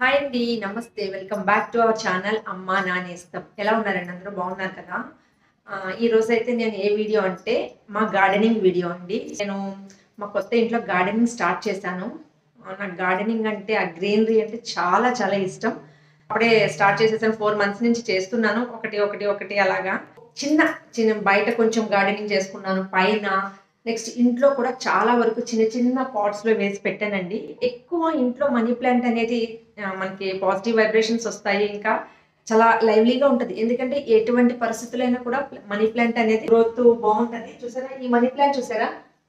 hi అండి నమస్తే welcome back to our channel అమ్మా నానేస్తాం ఎలా ఉన్నారండి అందరూ బాగున్నారు కదా ఆ, ఈ రోజు అయితే నేను ఏ వీడియో అంటే మా గార్డెనింగ్ వీడియో అండి నేను మా కొత్త ఇంట్లో గార్డెనింగ్ స్టార్ట్ చేశాను ఆ, నాకు గార్డెనింగ్ అంటే ఆ గ్రీనరీ అంటే చాలా చాలా ఇష్టం అప్పుడే స్టార్ట్ చేసేసాను ఫోర్ మంత్స్ నుంచి చేస్తున్నాను ఒకటి ఒకటి ఒకటి అలాగా చిన్న చిన్న బయట కొంచెం గార్డెనింగ్ చేసుకున్నాను పైన నెక్స్ట్ ఇంట్లో కూడా చాలా వరకు చిన్న చిన్న పాట్స్ లో వేసి పెట్టానండి ఎక్కువ ఇంట్లో మనీ ప్లాంట్ అనేది ఆ, మనకి పాజిటివ్ వైబ్రేషన్స్ వస్తాయి ఇంకా చాలా లైవ్లీగా ఉంటుంది ఎందుకంటే ఎటువంటి పరిస్థితులైనా కూడా మనీ ప్లాంట్ అనేది గ్రోత్ బాగుంటుంది చూసారా ఈ మనీ ప్లాంట్ చూసారా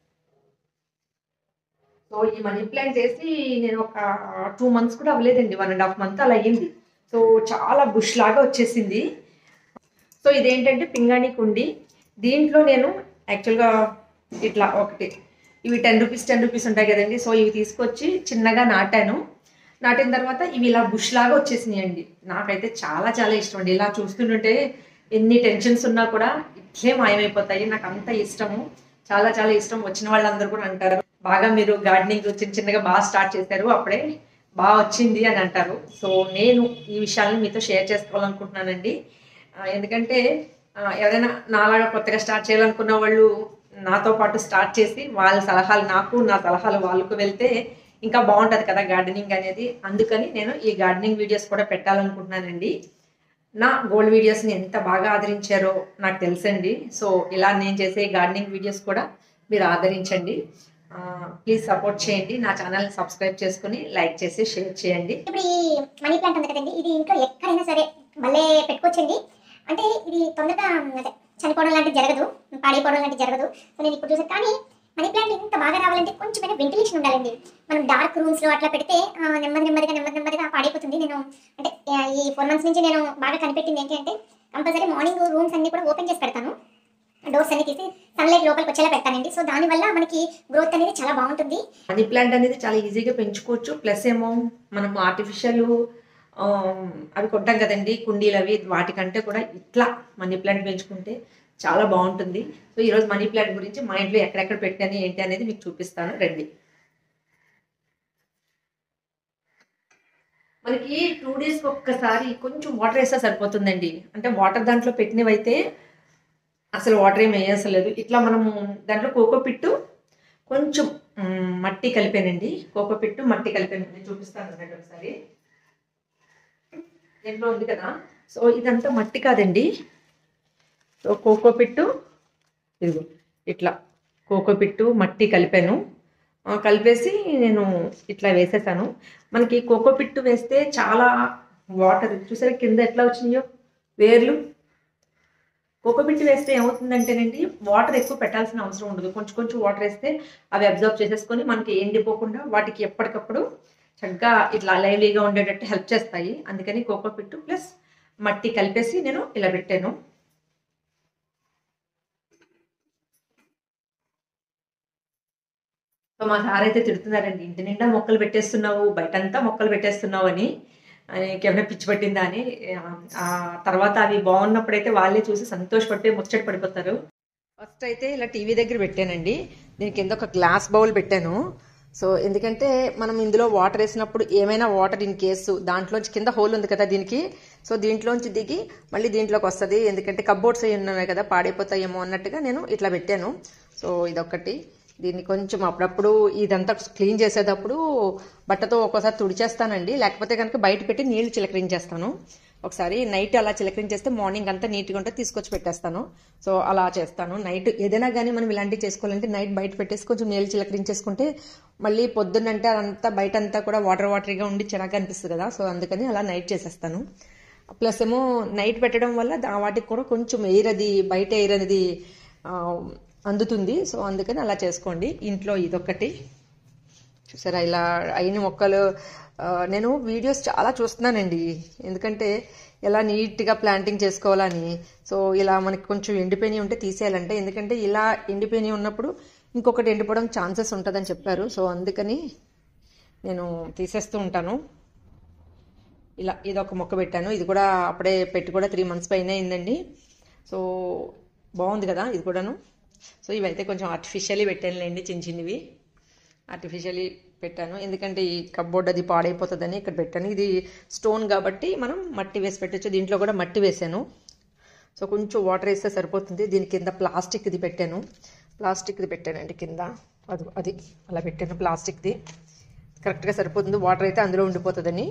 సో ఈ మనీ ప్లాంట్ వేసి నేను ఒక టూ మంత్స్ కూడా అవ్వలేదండి వన్ అండ్ హాఫ్ మంత్ అలా అయ్యింది సో చాలా బుష్ లాగా వచ్చేసింది సో ఇదేంటంటే పింగాణి కుండి దీంట్లో నేను యాక్చువల్గా ఇట్లా ఒకటి ఇవి టెన్ రూపీస్ టెన్ రూపీస్ ఉంటాయి కదండి సో ఇవి తీసుకొచ్చి చిన్నగా నాటాను నాటిన తర్వాత ఇవి ఇలా బుష్ లాగా వచ్చేసినాయి అండి నాకైతే చాలా చాలా ఇష్టం అండి ఇలా చూస్తుంటే ఎన్ని టెన్షన్స్ ఉన్నా కూడా ఇట్లే మాయమైపోతాయి నాకు అంత ఇష్టము చాలా చాలా ఇష్టం వచ్చిన వాళ్ళందరూ కూడా అంటారు బాగా మీరు గార్డెనింగ్ చిన్న చిన్నగా బాగా స్టార్ట్ చేశారు అప్పుడే బాగా వచ్చింది అని అంటారు సో నేను ఈ విషయాలను మీతో షేర్ చేసుకోవాలనుకుంటున్నానండి ఆ, ఎందుకంటే ఆ, ఎవరైనా నాలాగా కొత్తగా స్టార్ట్ చేయాలనుకున్న వాళ్ళు నాతో పాటు స్టార్ట్ చేసి వాళ్ళ సలహాలు నాకు నా సలహాలు వాళ్ళకు వెళ్తే ఇంకా బాగుంటుంది కదా గార్డెనింగ్ అనేది అందుకని నేను ఈ గార్డెనింగ్ వీడియోస్ కూడా పెట్టాలనుకుంటున్నానండి నా గోల్డ్ వీడియోస్ని ఎంత బాగా ఆదరించారో నాకు తెలుసండి సో ఇలా నేను చేసే గార్డెనింగ్ వీడియోస్ కూడా మీరు ఆదరించండి ప్లీజ్ సపోర్ట్ చేయండి నా ఛానల్ని సబ్స్క్రైబ్ చేసుకుని లైక్ చేసి షేర్ చేయండి ఇప్పుడు ఈ మనీ ప్లాంట్ ఉంది కదండి ఇది ఇంట్లో ఎక్కడైనా సరే భలే పెట్టుకోవచ్చండి అంటే ఇది తొందరగా అదే చనిపోవడం లాంటిది జరగదు పాడైపోవడం లాంటిది జరగదు సో నేను ఇప్పుడు చూసాను కానీ మనీ ప్లాంట్ ఇంత బాగా రావాలంటే కొంచెమైనా వెంటిలేషన్ ఉండాలండి మనం డార్క్ రూమ్స్ లో అట్లా పెడితే ఆ, నెమ్మది నెమ్మదిగా నెమ్మది నెమ్మదిగా పాడైపోతుంది నేను అంటే ఆ, ఈ ఫోర్ మంత్స్ నుంచి నేను బాగా కనిపెట్టింది ఏంటి అంటే కంపల్సరీ మార్నింగ్ రూమ్స్ అన్ని కూడా ఓపెన్ చేసి పెడతాను డోర్స్ అన్ని తీసి సన్లైట్ లోపలికి వచ్చేలా పెడతానండి సో దానివల్ల మనకి గ్రోత్ అనేది చాలా బాగుంటుంది మనీ ప్లాంట్ అనేది చాలా ఈజీగా పెంచుకోవచ్చు ప్లస్ ఏమో మనం ఆర్టిఫిషియల్ అవి కొంటాం కదండి కుండీలు అవి వాటికంటే కూడా ఇట్లా మనీ ప్లాంట్ పెంచుకుంటే చాలా బాగుంటుంది సో ఈరోజు మనీ ప్లాంట్ గురించి మా ఇంట్లో ఎక్కడెక్కడ పెట్టాను ఏంటి అనేది మీకు చూపిస్తాను రండి మనకి టూ డేస్కి ఒక్కసారి కొంచెం వాటర్ వేస్తే సరిపోతుందండి అంటే వాటర్ దాంట్లో పెట్టినవైతే అసలు వాటర్ ఏమి వేయసలేదు ఇట్లా మనము దాంట్లో కోకో పిట్టు కొంచెం మ్, మట్టి కలిపానండి కోకో పిట్టు మట్టి కలిపానండి చూపిస్తాను అన్నట్టు ఒకసారి దీంట్లో ఉంది కదా సో ఇదంతా మట్టి కాదండి సో కోకో పిట్టు ఇదిగో ఇట్లా కోకో పిట్టు మట్టి కలిపాను ఆ, కలిపేసి నేను ఇట్లా వేసేసాను మనకి కోకో పిట్టు వేస్తే చాలా వాటర్ చూసారా కింద ఎట్లా వచ్చినాయో వేర్లు కోకో పిట్టు వేస్తే ఏమవుతుందంటేనండి వాటర్ ఎక్కువ పెట్టాల్సిన అవసరం ఉండదు కొంచెం కొంచెం వాటర్ వేస్తే అవి అబ్జర్వ్ చేసేసుకొని మనకి ఎండిపోకుండా వాటికి ఎప్పటికప్పుడు చక్కగా ఇట్లా లైవ్లీగా ఉండేటట్టు హెల్ప్ చేస్తాయి అందుకని కోకో పిట్టు ప్లస్ మట్టి కలిపేసి నేను ఇలా పెట్టాను సో మా సార్ అయితే తిడుతున్నారండి ఇంటి నిండా మొక్కలు పెట్టేస్తున్నావు బయటంతా మొక్కలు పెట్టేస్తున్నావు అని ఇంకేమైనా పిచ్చి పట్టిందా అని ఆ తర్వాత అవి బాగున్నప్పుడైతే వాళ్ళే చూసి సంతోషపడిపోయి ముచ్చట పడిపోతారు ఫస్ట్ అయితే ఇలా టీవీ దగ్గర పెట్టానండి దీని కింద ఒక గ్లాస్ బౌల్ పెట్టాను సో ఎందుకంటే మనం ఇందులో వాటర్ వేసినప్పుడు ఏమైనా వాటర్ ఇన్ కేసు దాంట్లోంచి కింద హోల్ ఉంది కదా దీనికి సో దీంట్లోంచి దిగి మళ్ళీ దీంట్లోకి వస్తుంది ఎందుకంటే కబ్బోర్డ్స్ అయి ఉన్నాయి కదా పాడైపోతాయేమో అన్నట్టుగా నేను ఇట్లా పెట్టాను సో ఇదొక్కటి దీన్ని కొంచెం అప్పుడప్పుడు ఇదంతా క్లీన్ చేసేటప్పుడు బట్టతో ఒక్కోసారి తుడిచేస్తానండి లేకపోతే కనుక బయట పెట్టి నీళ్లు చిలకరించేస్తాను ఒకసారి నైట్ అలా చిలకరించేస్తే మార్నింగ్ అంతా నీట్గా ఉంటే తీసుకొచ్చి పెట్టేస్తాను సో అలా చేస్తాను నైట్ ఏదైనా కానీ మనం ఇలాంటివి చేసుకోవాలంటే నైట్ బయట పెట్టేసి కొంచెం నీళ్ళు చిలకరించేసుకుంటే మళ్ళీ పొద్దున్నంటే అదంతా బయట అంతా కూడా వాటర్ వాటరీగా ఉండి చిరాగా అనిపిస్తుంది కదా సో అందుకని అలా నైట్ చేసేస్తాను ప్లస్ ఏమో నైట్ పెట్టడం వల్ల దా- వాటికి కూడా కొంచెం ఎయిర్ అది బయట ఎయిర్ అనేది ఆ, అందుతుంది సో అందుకని అలా చేసుకోండి ఇంట్లో ఇదొకటి చూసారా ఇలా అయిన మొక్కలు ఆ, నేను వీడియోస్ చాలా చూస్తున్నానండి ఎందుకంటే ఎలా నీట్గా ప్లాంటింగ్ చేసుకోవాలని సో ఇలా మనకి కొంచెం ఎండిపోయి ఉంటే తీసేయాలంటే ఎందుకంటే ఇలా ఎండిపోయి ఉన్నప్పుడు ఇంకొకటి ఎండిపోవడం ఛాన్సెస్ ఉంటుందని చెప్పారు సో అందుకని నేను తీసేస్తూ ఉంటాను ఇలా ఇది ఒక మొక్క పెట్టాను ఇది కూడా అప్పుడే పెట్టి కూడా త్రీ మంత్స్ పైన అయిందండి సో బాగుంది కదా ఇది కూడాను సో ఇవైతే కొంచెం ఆర్టిఫిషియల్లీ పెట్టానులేండి చిన్న చిన్నవి ఆర్టిఫిషియల్లీ పెట్టాను ఎందుకంటే ఈ కబ్బోర్డ్ అది పాడైపోతుందని ఇక్కడ పెట్టాను ఇది స్టోన్ కాబట్టి మనం మట్టి వేసి పెట్టచ్చు దీంట్లో కూడా మట్టి వేసాను సో కొంచెం వాటర్ వేస్తే సరిపోతుంది దీని కింద ప్లాస్టిక్ది పెట్టాను ప్లాస్టిక్ది పెట్టానండి కింద అది అది అలా పెట్టాను ప్లాస్టిక్ది కరెక్ట్గా సరిపోతుంది వాటర్ అయితే అందులో ఉండిపోతుందని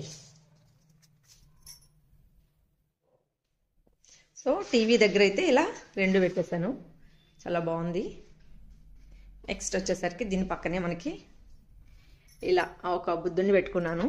సో టీవీ దగ్గర అయితే ఇలా రెండు పెట్టేశాను చాలా బాగుంది నెక్స్ట్ వచ్చేసరికి దీని పక్కనే మనకి ఇలా ఒక బుద్ధుడిని పెట్టుకున్నాను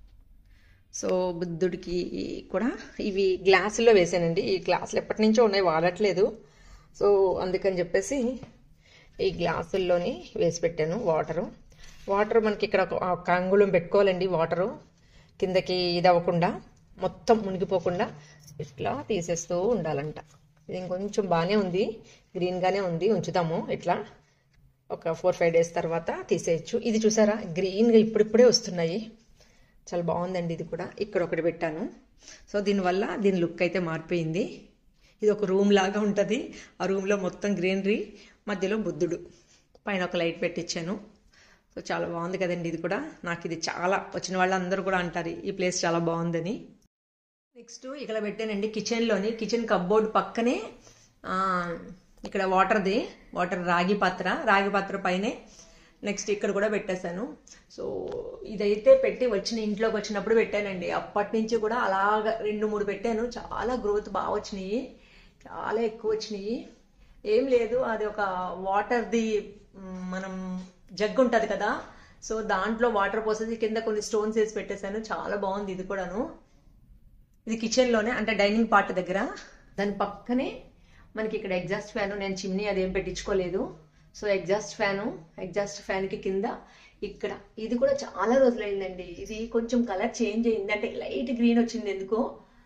సో బుద్ధుడికి కూడా ఇవి గ్లాసుల్లో వేసానండి ఈ గ్లాసులు ఎప్పటి నుంచో ఉన్నాయి వాడట్లేదు సో అందుకని చెప్పేసి ఈ గ్లాసుల్లోని వేసి పెట్టాను వాటరు వాటర్ మనకి ఇక్కడ ఒక ఒక అంగుళం పెట్టుకోవాలండి వాటరు కిందకి ఇది అవ్వకుండా మొత్తం మునిగిపోకుండా ఇట్లా తీసేస్తూ ఉండాలంట ఇది ఇంకొంచెం బాగానే ఉంది గ్రీన్గానే ఉంది ఉంచుతాము ఇట్లా ఒక ఫోర్ ఫైవ్ డేస్ తర్వాత తీసేయచ్చు ఇది చూసారా గ్రీన్గా ఇప్పుడిప్పుడే వస్తున్నాయి చాలా బాగుందండి ఇది కూడా ఇక్కడ ఒకటి పెట్టాను సో దీనివల్ల దీని లుక్ అయితే మారిపోయింది ఇది ఒక రూమ్ లాగా ఉంటుంది ఆ రూమ్లో మొత్తం గ్రీనరీ మధ్యలో బుద్ధుడు పైన ఒక లైట్ పెట్టించాను సో చాలా బాగుంది కదండి ఇది కూడా నాకు ఇది చాలా వచ్చిన వాళ్ళందరూ కూడా అంటారు ఈ ప్లేస్ చాలా బాగుందని నెక్స్ట్ ఇక్కడ పెట్టానండి కిచెన్లోని కిచెన్ కబ్బోర్డ్ పక్కనే ఆ, ఇక్కడ వాటర్ది వాటర్ రాగి పాత్ర రాగి పాత్ర పైనే నెక్స్ట్ ఇక్కడ కూడా పెట్టేశాను సో ఇదైతే పెట్టి వచ్చిన ఇంట్లోకి వచ్చినప్పుడు పెట్టానండి అప్పటి నుంచి కూడా అలాగ రెండు మూడు పెట్టాను చాలా గ్రోత్ బాగా వచ్చినాయి చాలా ఎక్కువ వచ్చినాయి ఏం లేదు అది ఒక వాటర్ది మ్, మనం జగ్ ఉంటుంది కదా సో దాంట్లో వాటర్ పోసేసి కింద కొన్ని స్టోన్స్ వేసి పెట్టేశాను చాలా బాగుంది ఇది కూడాను ఇది కిచెన్లోనే అంటే డైనింగ్ పార్ట్ దగ్గర దాని పక్కనే మనకి ఇక్కడ ఎగ్జాస్ట్ ఫ్యాన్ నేను చిమ్నీ అదేం పెట్టించుకోలేదు సో ఎగ్జాస్ట్ ఫ్యాను ఎగ్జాస్ట్ ఫ్యాన్కి కింద ఇక్కడ ఇది కూడా చాలా రోజులైందండి ఇది కొంచెం కలర్ చేంజ్ అయింది అంటే లైట్ గ్రీన్ వచ్చింది ఎందుకో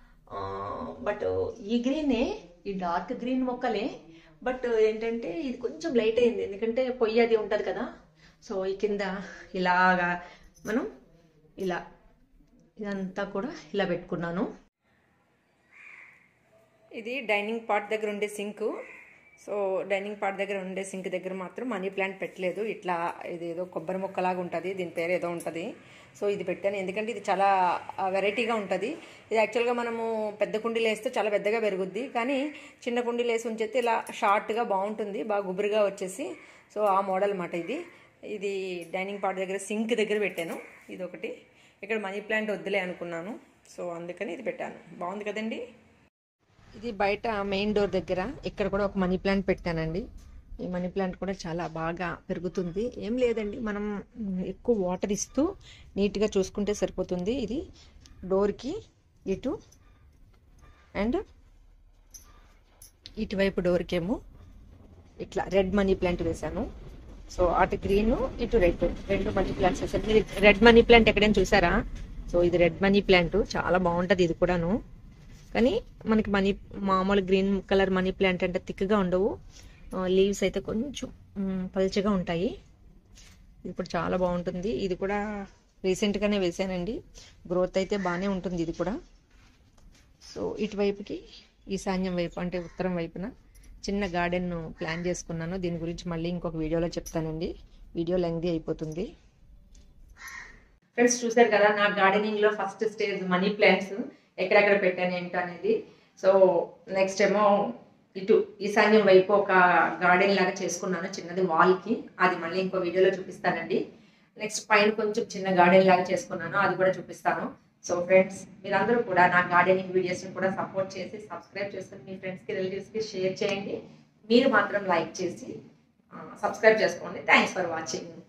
బట్ ఈ గ్రీనే ఈ డార్క్ గ్రీన్ మొక్కలే బట్ ఏంటంటే ఇది కొంచెం లైట్ అయింది ఎందుకంటే పొయ్యి అది ఉంటుంది కదా సో ఈ కింద ఇలాగా మనం ఇలా ఇదంతా కూడా ఇలా పెట్టుకున్నాను ఇది డైనింగ్ పార్ట్ దగ్గర ఉండే సింక్ సో డైనింగ్ పార్ట్ దగ్గర ఉండే సింక్ దగ్గర మాత్రం మనీ ప్లాంట్ పెట్టలేదు ఇట్లా ఇది ఏదో కొబ్బరి మొక్కలాగా ఉంటుంది దీని పేరు ఏదో ఉంటుంది సో ఇది పెట్టాను ఎందుకంటే ఇది చాలా వెరైటీగా ఉంటుంది ఇది యాక్చువల్గా మనము పెద్ద కుండీలు వేస్తే చాలా పెద్దగా పెరుగుద్ది కానీ చిన్న కుండీలు వేసి ఉంచేస్తే ఇలా షార్ట్గా బాగుంటుంది బాగా గుబురుగా వచ్చేసి సో ఆ మోడల్ అన్నమాట ఇది ఇది డైనింగ్ పార్ట్ దగ్గర సింక్ దగ్గర పెట్టాను ఇది ఒకటి ఇక్కడ మనీ ప్లాంట్ వద్దులే అనుకున్నాను సో అందుకని ఇది పెట్టాను బాగుంది కదండి ఇది బయట మెయిన్ డోర్ దగ్గర ఇక్కడ కూడా ఒక మనీ ప్లాంట్ పెట్టానండి ఈ మనీ ప్లాంట్ కూడా చాలా బాగా పెరుగుతుంది ఏం లేదండి మనం మ్, ఎక్కువ వాటర్ ఇస్తూ నీట్గా చూసుకుంటే సరిపోతుంది ఇది డోర్కి ఇటు అండ్ ఇటువైపు డోర్కేమో ఇట్లా రెడ్ మనీ ప్లాంట్ వేశాను సో అటు గ్రీన్ ఇటు రెడ్ రెండు మనీ ప్లాంట్స్ వేసాను మీరు రెడ్ మనీ ప్లాంట్ ఎక్కడైనా చూసారా సో ఇది రెడ్ మనీ ప్లాంట్ చాలా బాగుంటుంది ఇది కూడాను కానీ మనకి మనీ మామూలు గ్రీన్ కలర్ మనీ ప్లాంట్ అంటే థిక్గా ఉండవు లీవ్స్ అయితే కొంచెం మ్, పల్చగా ఉంటాయి ఇది కూడా చాలా బాగుంటుంది ఇది కూడా రీసెంట్గానే వేసానండి గ్రోత్ అయితే బాగానే ఉంటుంది ఇది కూడా సో ఇటువైపుకి ఈశాన్యం వైపు అంటే ఉత్తరం వైపున చిన్న గార్డెన్ ప్లాన్ చేసుకున్నాను దీని గురించి మళ్ళీ ఇంకొక వీడియోలో చెప్తానండి వీడియో లెంగ్ది అయిపోతుంది ఫ్రెండ్స్ చూసారు కదా నా గార్డెనింగ్ లో ఫస్ట్ స్టేజ్ మనీ ప్లాంట్స్ ఎక్కడెక్కడ పెట్టాను ఏంటో అనేది సో నెక్స్ట్ ఏమో ఇటు ఈశాన్యం వైపు ఒక గార్డెన్ లాగా చేసుకున్నాను చిన్నది వాల్ కి అది మళ్ళీ ఇంకో వీడియోలో చూపిస్తానండి నెక్స్ట్ పైన కొంచెం చిన్న గార్డెన్ లాగా చేసుకున్నాను అది కూడా చూపిస్తాను సో ఫ్రెండ్స్ మీరందరూ కూడా నా గార్డెనింగ్ వీడియోస్ని కూడా సపోర్ట్ చేసి సబ్స్క్రైబ్ చేసుకుని మీ ఫ్రెండ్స్కి రిలేటివ్స్కి షేర్ చేయండి మీరు మాత్రం లైక్ చేసి సబ్స్క్రైబ్ చేసుకోండి థ్యాంక్స్ ఫర్ వాచింగ్